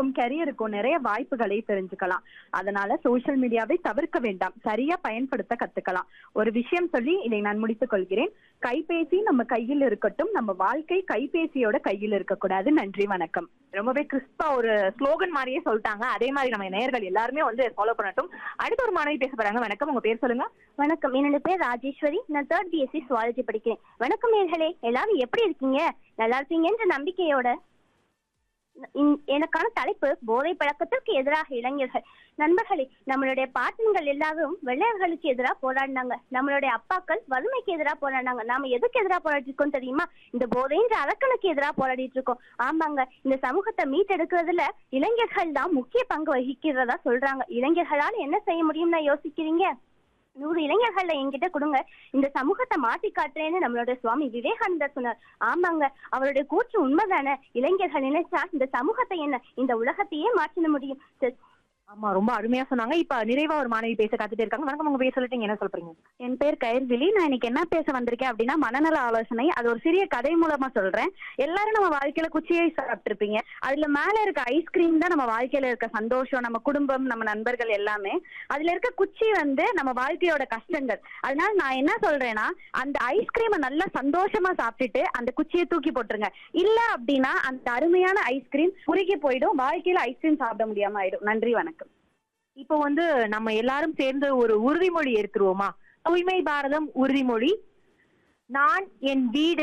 படிப்புக்கும் கெரியருக்கும் நிறைய வாய்ப்புகளை தெரிஞ்சுக்கலாம் அதனால சோஷியல் மீடியாவை தவிர்க்க வேண்டாம் சரியா பயன்படுத்த கத்துக்கலாம் ஒரு விஷயம் சொல்லி இதை நான் முடித்துக் கொள்கிறேன் கைபேசி நம்ம கையில் இருக்கட்டும் நம்ம வாழ்க்கை கைபேசியோட கையில் இருக்கக்கூடாது நன்றி வணக்கம் ரொம்பவே கிறிஸ்பா ஒரு ஸ்லோகன் மாதிரியே சொல்லிட்டாங்க அதே மாதிரி நம்ம நேயர்கள் எல்லாருமே வந்து ஃபாலோ பண்ணட்டும் அடுத்த ஒரு மாணவி பேச போறாங்க வணக்கம் உங்க பேர் சொல்லுங்க வணக்கம் என்னோட பேர் ராஜேஸ்வரி நான் தேர்ட் பிஎஸ்சி சுவாலஜி படிக்கிறேன் வணக்கம் நேர்களே எல்லாரும் எப்படி இருக்கீங்க நல்லா இருக்கீங்கன்ற நம்பிக்கையோட இன்- எனக்கான தலைப்பு போதை பழக்கத்திற்கு எதிராக இளைஞர்கள் நண்பர்களே நம்மளுடைய பாட்டன்கள் எல்லாரும் வெள்ளையர்களுக்கு எதிராக போராடினாங்க நம்மளுடைய அப்பாக்கள் வறுமைக்கு எதிராக போராடினாங்க நாம எதுக்கு எதிராக போராடிட்டு இருக்கோம் தெரியுமா இந்த போதைன்ற அரக்கனுக்கு எதிராக போராடிட்டு இருக்கோம் ஆமாங்க இந்த சமூகத்தை மீட்டெடுக்கிறதுல இளைஞர்கள் தான் முக்கிய பங்கு வகிக்கிறதா சொல்றாங்க இளைஞர்களால் என்ன செய்ய முடியும்னு யோசிக்கிறீங்க நூறு இளைஞர்கள்ல என்கிட்ட கொடுங்க இந்த சமூகத்தை மாத்தி காட்டுறேன்னு நம்மளோட சுவாமி விவேகானந்தர் சொன்னார் ஆமாங்க அவருடைய கூற்று உண்மைதானே இளைஞர்கள் நினைச்சா இந்த சமூகத்தை என்ன இந்த உலகத்தையே மாற்றிட முடியும் சரி, ஆமா ரொம்ப அருமையா சொன்னாங்க இப்ப நிறைவா ஒரு மாணவி பேச காத்துட்டே இருக்காங்க வணக்கம் உங்க பேர் சொல்லிட்டு என்ன சொல்றீங்க என் பேர் கயல்விழி நான் இன்னைக்கு என்ன பேச வந்திருக்கேன் அப்படின்னா மனநல ஆலோசனை அது ஒரு சிறிய கதை மூலமா சொல்றேன் எல்லாரும் நம்ம வாழ்க்கையில குச்சியை சாப்பிட்டிருப்பீங்க அதுல மேல இருக்க ஐஸ்கிரீம் தான் நம்ம வாழ்க்கையில இருக்க சந்தோஷம் நம்ம குடும்பம் நம்ம நண்பர்கள் எல்லாமே அதுல இருக்க குச்சி வந்து நம்ம வாழ்க்கையோட கஷ்டங்கள் அதனால நான் என்ன சொல்றேன்னா அந்த ஐஸ்கிரீமை நல்லா சந்தோஷமா சாப்பிட்டுட்டு அந்த குச்சியை தூக்கி போட்டுருங்க இல்ல அப்படின்னா அந்த அருமையான ஐஸ்கிரீம் உருகி போயிடும் வாழ்க்கையில ஐஸ்கிரீம் சாப்பிட முடியாம ஆயிடும் நன்றி வணக்கம் இப்போ வந்து நம்ம எல்லாரும் சேர்ந்து ஒரு உறுதிமொழி எடுத்துருவோமா தூய்மை பாரதம் உறுதிமொழி நான் என் வீடு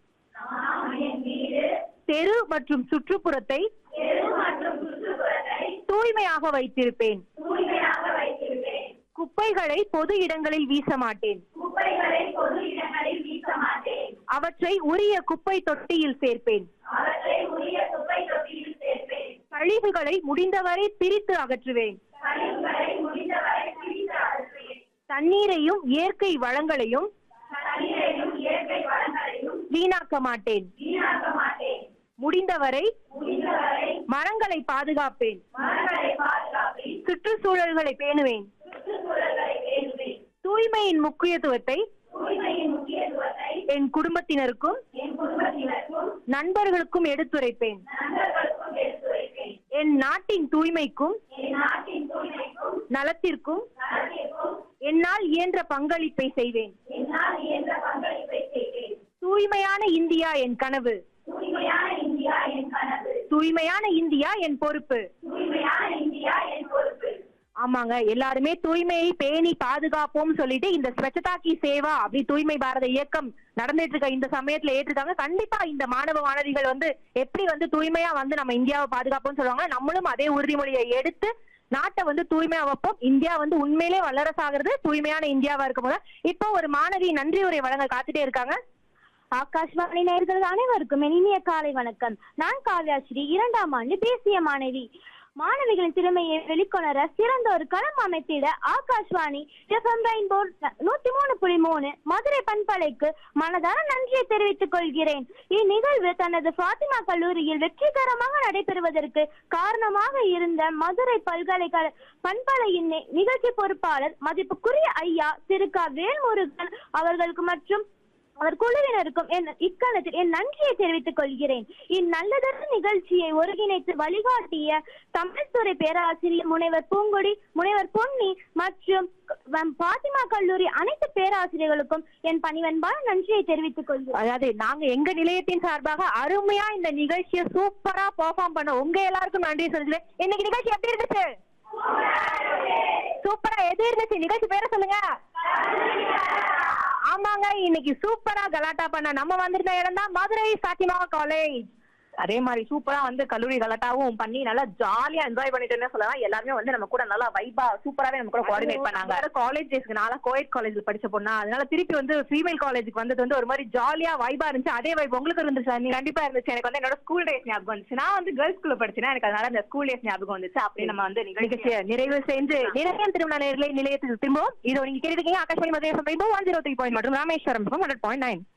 தெரு மற்றும் சுற்றுப்புறத்தை தூய்மையாக வைத்திருப்பேன் குப்பைகளை பொது இடங்களில் வீச மாட்டேன் அவற்றை உரிய குப்பை தொட்டியில் சேர்ப்பேன் கழிவுகளை முடிந்தவரை பிரித்து அகற்றுவேன் தண்ணீரையும் இயற்கை வளங்களையும் வீணாக்க மாட்டேன் முடிந்தவரை மரங்களை பாதுகாப்பேன் சுற்றுச்சூழல்களை பேணுவேன் தூய்மையின் முக்கியத்துவத்தை என் குடும்பத்தினருக்கும் நண்பர்களுக்கும் எடுத்துரைப்பேன் என் நாட்டின் தூய்மைக்கும் நலத்திற்கும் என்னால் இயன்ற பங்களிப்பை செய்வேன் தூய்மையான இந்தியா என் கனவு தூய்மையான இந்தியா என் பொறுப்பு ஆமாங்க எல்லாருமே தூய்மையை பேணி பாதுகாப்போம் சொல்லிட்டு இந்த ஸ்வச்சதா கி சேவா அப்படி தூய்மை பாரத இயக்கம் நடந்துட்டு இருக்க இந்த சமயத்துல ஏற்றிருக்காங்க கண்டிப்பா இந்த மாணவ மாணவிகள் வந்து எப்படி வந்து தூய்மையா வந்து நம்ம இந்தியாவை பாதுகாப்போம்னு சொல்லுவாங்க நம்மளும் அதே உறுதிமொழியை எடுத்து நாட்டை வந்து தூய்மையா வைப்போம் இந்தியா வந்து உண்மையிலே வல்லரசாகிறது தூய்மையான இந்தியாவா இருக்கும் போது இப்போ ஒரு மாணவி நன்றி உரை வழங்க காத்துட்டே இருக்காங்க ஆகாஷ்வாணி நேயர்கள் அனைவருக்கும் என் இனிய காலை வணக்கம் நான் காவ்யாஸ்ரீ இரண்டாம் ஆண்டு தேசிய மாணவி மாணவிகளின் திறமையை வெளிக்கொணர சிறந்த ஒரு களம் அமைத்திட ஆகாஷ்வாணி எஃப்எம் ரெயின்போ நூத்தி மூணு புள்ளி மூணு மதுரை பண்பலைக்கு மனதார நன்றியை தெரிவித்துக் கொள்கிறேன் இந்நிகழ்வு தனது ஃபாத்திமா கல்லூரியில் வெற்றிகரமாக நடைபெறுவதற்கு காரணமாக இருந்த மதுரை பல்கலைக்கழக பண்பலையின் நி- நிகழ்ச்சி பொறுப்பாளர் மதிப்புக்குரிய ஐயா திரு க வேல்முருகன் அவர்களுக்கு மற்றும் அவர் குழுவினருக்கும் என் இக்காலத்தில் என் நன்றியை தெரிவித்துக் கொள்கிறேன் இந்நல்லதொரு நிகழ்ச்சியை ஒருங்கிணைத்து வழிகாட்டிய தமிழ்துறை பேராசிரியர் முனைவர் பூங்கொடி முனைவர் பொன்னி மற்றும் வ- பாத்திமா கல்லூரி அனைத்து பேராசிரியர்களுக்கும் என் பணிவன்பான நன்றியை தெரிவித்துக் கொள்கிறேன் அதாவது நாங்க எங்க நிலையத்தின் சார்பாக அருமையா இந்த நிகழ்ச்சியை சூப்பரா பெர்ஃபார்ம் பண்ண உங்க எல்லாருக்கும் நன்றி சொல்லுது இன்னைக்கு நிகழ்ச்சி எப்படி இருந்துச்சு சூப்பரா எது இருந்துச்சு நிகழ்ச்சி பேரை சொல்லுங்க ஆமாங்க இன்னைக்கு சூப்பரா கலாட்டா பண்ண நம்ம வந்திருந்த இடம் தான் மதுரை சாத்திமா காலேஜ் அதே மாதிரி சூப்பரா வந்து கல்லூரி கலாட்டாவும் பண்ணி நல்லா ஜாலியா என்ஜாய் பண்ணிட்டுன்னு சொல்லலாம் எல்லாருமே வந்து நம்ம கூட நல்லா வைபா சூப்பராவே நம்ம கூட கோஆர்டினேட் பண்ணாங்க காலேஜ் டேஸ்க்கு நான் கோயட் காலேஜ்ல படிச்ச பொண்ணா அதனால திருப்பி வந்து ஃபீமேல் காலேஜுக்கு வந்தது வந்து ஒரு மாதிரி ஜாலியா வைபா இருந்துச்சு அதே வைப் உங்களுக்கு இருந்துச்சு நீ கண்டிப்பா இருந்துச்சு எனக்கு வந்து என்னோட ஸ்கூல் டேஸ் ஞாபகம் வந்துச்சு நான் வந்து கேர்ள்ஸ் ஸ்கூல்ல படிச்சேன் எனக்கு அதனால அந்த ஸ்கூல் டேஸ் ஞாபகம் வந்துச்சு அப்படி நம்ம வந்து நிகழ்ச்சியை நிறைவு செஞ்சு நிலையம் திருமண நேர்களை நிலையத்துக்கு திரும்பவும் இதோ நீங்க கேட்டிருக்கீங்க Akashvani Madurai one zero three point மற்றும் ராமேஸ்வரம் ஹண்ட்ரட் பாயிண்ட் நைன்